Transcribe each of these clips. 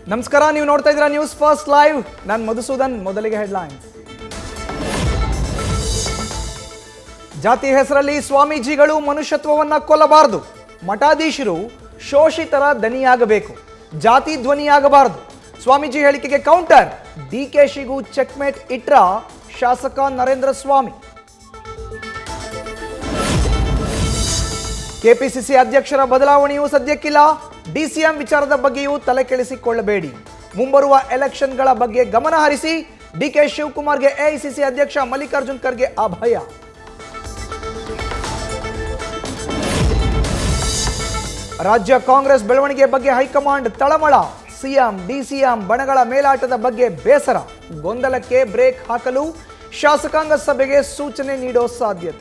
ನಮಸ್ಕಾರ ನೀವು ನೋಡ್ತಾ ಇದ್ದೀರಾ ನ್ಯೂಸ್ ಫಸ್ಟ್ ಲೈವ್ ನಾನು ಮಧುಸೂದನ್ ಮೊದಲಿಗೆ ಹೆಡ್ಲೈನ್ಸ್ ಜಾತಿ ಹೆಸರಲ್ಲಿ ಸ್ವಾಮೀಜಿಗಳು ಮನುಷ್ಯತ್ವವನ್ನ ಕೊಲ್ಲಬಾರದು ಮಠಾಧೀಶರು ಶೋಷಿತರ ದನಿಯಾಗಬೇಕು ಜಾತಿ ಧ್ವನಿಯಾಗಬಾರದು ಸ್ವಾಮೀಜಿ ಹೇಳಿಕೆಗೆ ಕೌಂಟರ್ ಡಿಕೆಶಿಗೂ ಚೆಕ್ಮೇಟ್ ಇಟ್ರ ಶಾಸಕ ನರೇಂದ್ರ ಸ್ವಾಮಿ ಕೆಪಿಸಿಸಿ ಅಧ್ಯಕ್ಷರ ಬದಲಾವಣೆಯೂ ಸದ್ಯಕ್ಕಿಲ್ಲ ಡಿಸಿಎಂ ವಿಚಾರದ ಬಗ್ಗೆಯೂ ತಲೆ ಕೆಡಿಸಿಕೊಳ್ಳಬೇಡಿ ಮುಂಬರುವ ಎಲೆಕ್ಷನ್ಗಳ ಬಗ್ಗೆ ಗಮನ ಹರಿಸಿ ಡಿಕೆ ಶಿವಕುಮಾರ್ಗೆ ಎಐಸಿಸಿ ಅಧ್ಯಕ್ಷ ಮಲ್ಲಿಕಾರ್ಜುನ್ ಖರ್ಗೆ ಅಭಯ ರಾಜ್ಯ ಕಾಂಗ್ರೆಸ್ ಬೆಳವಣಿಗೆ ಬಗ್ಗೆ ಹೈಕಮಾಂಡ್ ತಳಮಳ ಸಿಎಂ ಡಿಸಿಎಂ ಬಣಗಳ ಮೇಲಾಟದ ಬಗ್ಗೆ ಬೇಸರ ಗೊಂದಲಕ್ಕೆ ಬ್ರೇಕ್ ಹಾಕಲು ಶಾಸಕಾಂಗ ಸಭೆಗೆ ಸೂಚನೆ ನೀಡೋ ಸಾಧ್ಯತೆ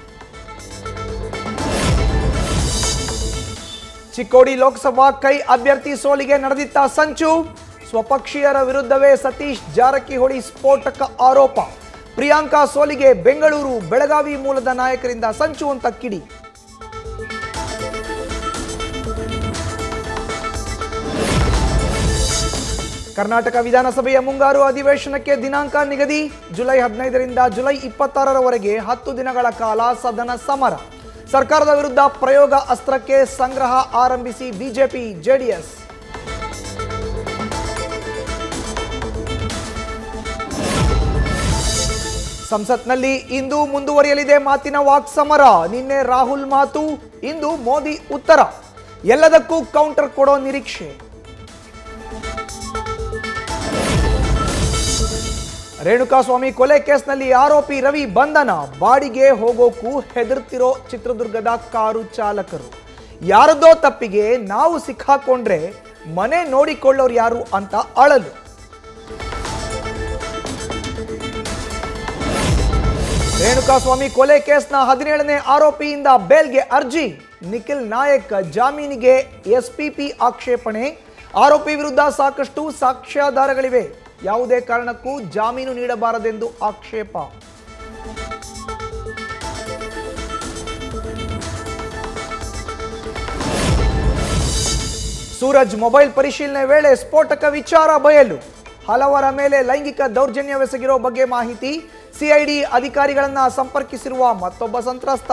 ಚಿಕ್ಕೋಡಿ ಲೋಕಸಭಾ ಕೈ ಅಭ್ಯರ್ಥಿ ಸೋಲಿಗೆ ನಡೆದಿತ್ತ ಸಂಚು ಸ್ವಪಕ್ಷೀಯರ ವಿರುದ್ಧವೇ ಸತೀಶ್ ಜಾರಕಿಹೊಳಿ ಸ್ಫೋಟಕ ಆರೋಪ ಪ್ರಿಯಾಂಕಾ ಸೋಲಿಗೆ ಬೆಂಗಳೂರು ಬೆಳಗಾವಿ ಮೂಲದ ನಾಯಕರಿಂದ ಸಂಚು ಅಂತ ಕಿಡಿ ಕರ್ನಾಟಕ ವಿಧಾನಸಭೆಯ ಮುಂಗಾರು ಅಧಿವೇಶನಕ್ಕೆ ದಿನಾಂಕ ನಿಗದಿ ಜುಲೈ ಹದಿನೈದರಿಂದ ಜುಲೈ ಇಪ್ಪತ್ತಾರರವರೆಗೆ ಹತ್ತು ದಿನಗಳ ಕಾಲ ಸದನ ಸಮರ ಸರ್ಕಾರದ ವಿರುದ್ಧ ಪ್ರಯೋಗ ಅಸ್ತ್ರಕ್ಕೆ ಸಂಗ್ರಹ ಆರಂಭಿಸಿ ಬಿಜೆಪಿ ಜೆಡಿಎಸ್ ಸಂಸತ್ನಲ್ಲಿ ಇಂದು ಮುಂದುವರಿಯಲಿದೆ ಮಾತಿನ ವಾಕ್ಸಮರ ನಿನ್ನೆ ರಾಹುಲ್ ಮಾತು ಇಂದು ಮೋದಿ ಉತ್ತರ ಎಲ್ಲದಕ್ಕೂ ಕೌಂಟರ್ ಕೊಡೋ ನಿರೀಕ್ಷೆ ರೇಣುಕಾಸ್ವಾಮಿ ಕೊಲೆ ಕೇಸ್ನಲ್ಲಿ ಆರೋಪಿ ರವಿ ಬಂಧನ ಬಾಡಿಗೆ ಹೋಗೋಕ್ಕೂ ಹೆದರ್ತಿರೋ ಚಿತ್ರದುರ್ಗದ ಕಾರು ಚಾಲಕರು ಯಾರದೋ ತಪ್ಪಿಗೆ ನಾವು ಸಿಕ್ಕಾಕೊಂಡ್ರೆ ಮನೆ ನೋಡಿಕೊಳ್ಳೋರು ಯಾರು ಅಂತ ಅಳಲು ರೇಣುಕಾಸ್ವಾಮಿ ಕೊಲೆ ಕೇಸ್ನ ಹದಿನೇಳನೇ ಆರೋಪಿಯಿಂದ ಬೇಲ್ಗೆ ಅರ್ಜಿ ನಿಖಿಲ್ ನಾಯಕ್ ಜಾಮೀನಿಗೆ ಎಸ್ಪಿಪಿ ಆಕ್ಷೇಪಣೆ ಆರೋಪಿ ವಿರುದ್ಧ ಸಾಕಷ್ಟು ಸಾಕ್ಷ್ಯಾಧಾರಗಳಿವೆ ಯಾವುದೇ ಕಾರಣಕ್ಕೂ ಜಾಮೀನು ನೀಡಬಾರದೆಂದು ಆಕ್ಷೇಪ ಸೂರಜ್ ಮೊಬೈಲ್ ಪರಿಶೀಲನೆ ವೇಳೆ ಸ್ಫೋಟಕ ವಿಚಾರ ಬಯಲು ಹಲವರ ಮೇಲೆ ಲೈಂಗಿಕ ದೌರ್ಜನ್ಯವೆಸಗಿರೋ ಬಗ್ಗೆ ಮಾಹಿತಿ ಸಿಐಡಿ ಅಧಿಕಾರಿಗಳನ್ನ ಸಂಪರ್ಕಿಸಿರುವ ಮತ್ತೊಬ್ಬ ಸಂತ್ರಸ್ತ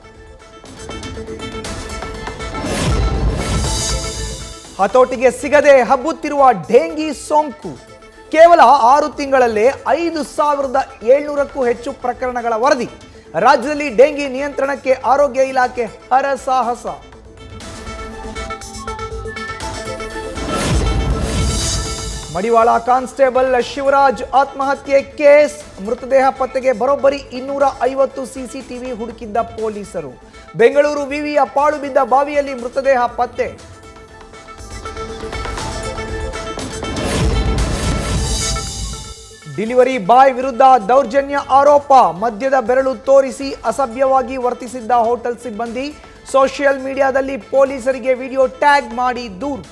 ಹತೋಟಿಗೆ ಸಿಗದೆ ಹಬ್ಬುತ್ತಿರುವ ಡೆಂಗಿ ಸೋಂಕು ಕೇವಲ ಆರು ತಿಂಗಳಲ್ಲೇ ಐದು ಸಾವಿರದ ಏಳ್ನೂರಕ್ಕೂ ಹೆಚ್ಚು ಪ್ರಕರಣಗಳ ವರದಿ ರಾಜ್ಯದಲ್ಲಿ ಡೆಂಗಿ ನಿಯಂತ್ರಣಕ್ಕೆ ಆರೋಗ್ಯ ಇಲಾಖೆ ಹರಸಾಹಸ ಮಡಿವಾಳ ಕಾನ್ಸ್ಟೇಬಲ್ ಶಿವರಾಜ್ ಆತ್ಮಹತ್ಯೆ ಕೇಸ್ ಮೃತದೇಹ ಪತ್ತೆಗೆ ಬರೋಬ್ಬರಿ ಇನ್ನೂರ ಐವತ್ತು ಸಿಸಿಟಿವಿ ಹುಡುಕಿದ್ದ ಪೊಲೀಸರು ಬೆಂಗಳೂರು ವಿವಿಯ ಪಾಳು ಬಿದ್ದ ಬಾವಿಯಲ್ಲಿ ಮೃತದೇಹ ಪತ್ತೆ ಡಿಲಿವರಿ ಬಾಯ್ ವಿರುದ್ಧ ದೌರ್ಜನ್ಯ ಆರೋಪ ಮದ್ಯದ ಬೆರಳು ತೋರಿಸಿ ಅಸಭ್ಯವಾಗಿ ವರ್ತಿಸಿದ್ದ ಹೋಟೆಲ್ ಸಿಬ್ಬಂದಿ ಸೋಷಿಯಲ್ ಮೀಡಿಯಾದಲ್ಲಿ ಪೊಲೀಸರಿಗೆ ವಿಡಿಯೋ ಟ್ಯಾಗ್ ಮಾಡಿ ದೂರು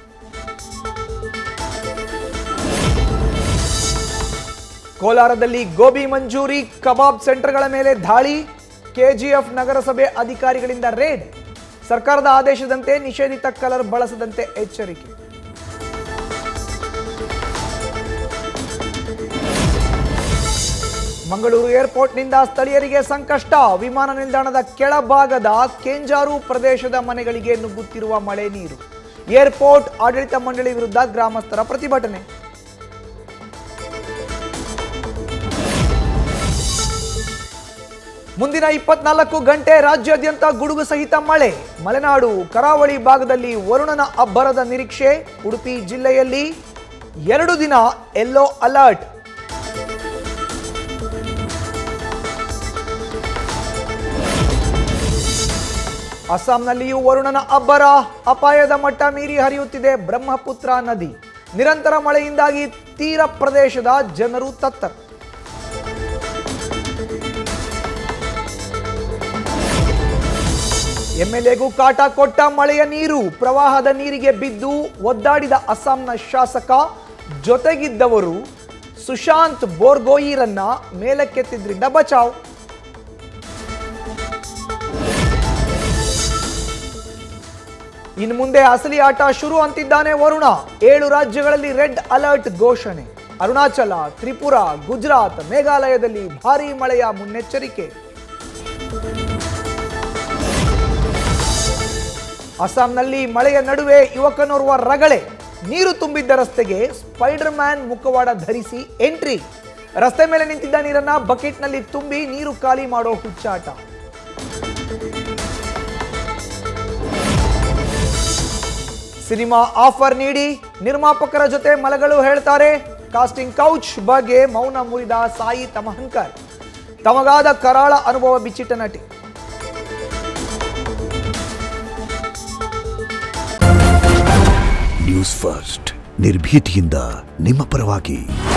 ಕೋಲಾರದಲ್ಲಿ ಗೋಬಿ ಮಂಜೂರಿ ಕಬಾಬ್ ಸೆಂಟರ್ಗಳ ಮೇಲೆ ದಾಳಿ ಕೆಜಿಎಫ್ ನಗರಸಭೆ ಅಧಿಕಾರಿಗಳಿಂದ ರೇಡ್ ಸರ್ಕಾರದ ಆದೇಶದಂತೆ ನಿಷೇಧಿತ ಕಲರ್ ಬಳಸದಂತೆ ಎಚ್ಚರಿಕೆ ಮಂಗಳೂರು ಏರ್ಪೋರ್ಟ್ನಿಂದ ಸ್ಥಳೀಯರಿಗೆ ಸಂಕಷ್ಟ ವಿಮಾನ ನಿಲ್ದಾಣದ ಕೆಳಭಾಗದ ಕೆಂಜಾರು ಪ್ರದೇಶದ ಮನೆಗಳಿಗೆ ನುಗ್ಗುತ್ತಿರುವ ಮಳೆ ನೀರು ಏರ್ಪೋರ್ಟ್ ಆಡಳಿತ ಮಂಡಳಿ ವಿರುದ್ಧ ಗ್ರಾಮಸ್ಥರ ಪ್ರತಿಭಟನೆ ಮುಂದಿನ ಇಪ್ಪತ್ನಾಲ್ಕು ಗಂಟೆ ರಾಜ್ಯಾದ್ಯಂತ ಗುಡುಗು ಸಹಿತ ಮಳೆ ಮಲೆನಾಡು ಕರಾವಳಿ ಭಾಗದಲ್ಲಿ ವರುಣನ ಅಬ್ಬರದ ನಿರೀಕ್ಷೆ ಉಡುಪಿ ಜಿಲ್ಲೆಯಲ್ಲಿ ಎರಡು ದಿನ ಯೆಲ್ಲೋ ಅಲರ್ಟ್ ಅಸ್ಸಾಂನಲ್ಲಿಯೂ ವರುಣನ ಅಬ್ಬರ ಅಪಾಯದ ಮಟ್ಟ ಮೀರಿ ಹರಿಯುತ್ತಿದೆ ಬ್ರಹ್ಮಪುತ್ರ ನದಿ ನಿರಂತರ ಮಳೆಯಿಂದಾಗಿ ತೀರ ಪ್ರದೇಶದ ಜನರು ತತ್ತರು ಎಂಎಲ್ಎಗೂ ಕಾಟ ಕೊಟ್ಟ ಮಳೆಯ ನೀರು ಪ್ರವಾಹದ ನೀರಿಗೆ ಬಿದ್ದು ಒದ್ದಾಡಿದ ಅಸ್ಸಾಂನ ಶಾಸಕ ಜೊತೆಗಿದ್ದವರು ಸುಶಾಂತ್ ಬೋರ್ಗೋಯಿರನ್ನ ಮೇಲಕ್ಕೆತ್ತಿದ್ರಿಂದ ಬಚಾವ್ ಇನ್ನು ಮುಂದೆ ಅಸಲಿ ಆಟ ಶುರು ಅಂತಿದ್ದಾನೆ ವರುಣ ಏಳು ರಾಜ್ಯಗಳಲ್ಲಿ ರೆಡ್ ಅಲರ್ಟ್ ಘೋಷಣೆ ಅರುಣಾಚಲ ತ್ರಿಪುರ ಗುಜರಾತ್ ಮೇಘಾಲಯದಲ್ಲಿ ಭಾರೀ ಮಳೆಯ ಮುನ್ನೆಚ್ಚರಿಕೆ ಅಸ್ಸಾಂನಲ್ಲಿ ಮಳೆಯ ನಡುವೆ ಯುವಕನೋರ್ವ ರಗಳೆ ನೀರು ತುಂಬಿದ್ದ ರಸ್ತೆಗೆ ಸ್ಪೈಡರ್ ಮ್ಯಾನ್ ಮುಖವಾಡ ಧರಿಸಿ ಎಂಟ್ರಿ ರಸ್ತೆ ಮೇಲೆ ನಿಂತಿದ್ದ ನೀರನ್ನ ಬಕೆಟ್ನಲ್ಲಿ ತುಂಬಿ ನೀರು ಖಾಲಿ ಮಾಡೋ ಹುಚ್ಚಾಟ ಸಿನಿಮಾ ಆಫರ್ ನೀಡಿ ನಿರ್ಮಾಪಕರ ಜೊತೆ ಮಲಗಳು ಹೇಳ್ತಾರೆ ಕಾಸ್ಟಿಂಗ್ ಕೌಚ್ ಬಗ್ಗೆ ಮೌನ ಮುರಿದ ಸಾಯಿ ತಮಹಂಕರ್ ತಮಗಾದ ಕರಾಳ ಅನುಭವ ಬಿಚ್ಚಿಟ್ಟ ನಟಿ ನ್ಯೂಸ್ ಫಸ್ಟ್ ನಿರ್ಭೀತಿಯಿಂದ ನಿಮ್ಮ ಪರವಾಗಿ